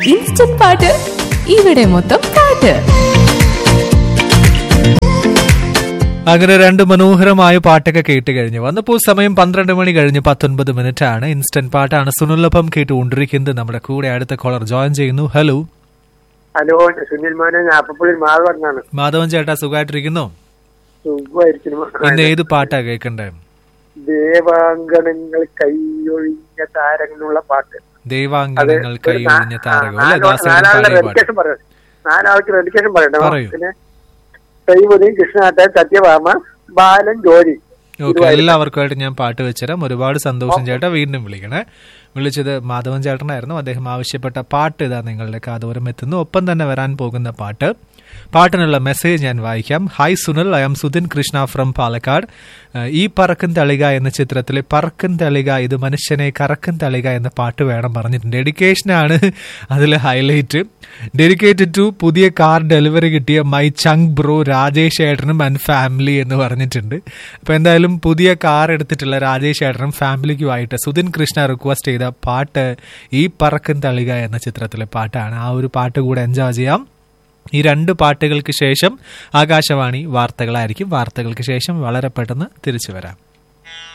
Instant പാട്ട് ഇവിടെ മൊത്തം പാട്ട് അങ്ങനെ രണ്ട് മനോഹരമായ പാട്ടൊക്കെ കേട്ട് കഴിഞ്ഞു വന്നപ്പോൾ സമയം പന്ത്രണ്ട് മണി കഴിഞ്ഞ് പത്തൊൻപത് മിനിറ്റ് ആണ് ഇൻസ്റ്റന്റ് പാട്ടാണ് സുനിലൊപ്പം കേട്ടുകൊണ്ടിരിക്കുന്നത് നമ്മുടെ കൂടെ അടുത്ത കോളർ ജോയിൻ ചെയ്യുന്നു ഹലോ ഹലോ സുനിൽ മോനെ ഞാൻ അപ്പപ്പുള്ളിൽ മാധവണ്ണാണ് മാധവൻ ചേട്ടാ സുഖമായിട്ടിരിക്കുന്നു സുഖമായിരിക്കുന്നു ഇന്ന് ഏത് പാട്ടാ കേൾക്കണ്ടേ ദേവാങ്കണങ്ങൾ കൈയൊഴിഞ്ഞ താരങ്ങളുള്ള പാട്ട് ദൈവാംഗനങ്ങൾ ഒരു കൈ നാ- ഒഴിഞ്ഞ താരകം ആ, അല്ലെ നാലോ- ദാസേട്ടൻ നാലാളുടെ പാടിയ പാട്ട് ഡെഡിക്കേഷൻ പറയാം നാലാൾക്ക് ഡെഡിക്കേഷൻ പറയട്ടെ പറയൂ. പിന്നെ ശ്രീമതി കൃഷ്ണാട്ടൻ സത്യഭാമ ബാലൻ ജോലി ഓക്കെ എല്ലാവർക്കുമായിട്ട് ഞാൻ പാട്ട് വെച്ചുതരാം ഒരുപാട് സന്തോഷം ചേട്ടാ വീണ്ടും വിളിക്കണേ വിളിച്ചത് മാധവൻ ചേട്ടനായിരുന്നു അദ്ദേഹം ആവശ്യപ്പെട്ട പാട്ട് ഇതാ നിങ്ങളുടെ കാതോരം എത്തുന്നു ഒപ്പം തന്നെ വരാൻ പോകുന്ന പാട്ട് പാട്ടിനുള്ള മെസ്സേജ് ഞാൻ വായിക്കാം hi Sunil I'm Sudhin Krishna from Palakkad ഏഹ് ഈ പറക്കും തളിക എന്ന ചിത്രത്തിലെ പറക്കും തളിക ഇത് മനുഷ്യനെ കറക്കും തളിക എന്ന പാട്ട് വേണം പറഞ്ഞിട്ടുണ്ട് ഡെഡിക്കേഷനാണ് അതിൽ ഹൈലൈറ്റ് ഡെഡിക്കേറ്റഡ് ടു പുതിയ കാർ ഡെലിവറി കിട്ടിയ മൈ ചങ്ക് ബ്രോ രാജേഷ് ഏട്ടനും ആൻഡ് ഫാമിലി എന്ന് പറഞ്ഞിട്ടുണ്ട് അപ്പൊ എന്തായാലും പുതിയ കാർ എടുത്തിട്ടുള്ള രാജേഷ് ഏട്ടനും ഫാമിലിക്കുമായിട്ട് സുധിൻ കൃഷ്ണ റിക്വസ്റ്റ് ചെയ്ത പാട്ട് ഈ പറക്കും തളിക എന്ന ചിത്രത്തിലെ പാട്ടാണ് ആ ഒരു പാട്ട് കൂടെ എൻജോയ് ചെയ്യാം ഈ രണ്ട് പാട്ടുകൾക്ക് ശേഷം ആകാശവാണി വാർത്തകളായിരിക്കും വാർത്തകൾക്ക് ശേഷം വളരെ പെട്ടെന്ന് തിരിച്ചു വരാം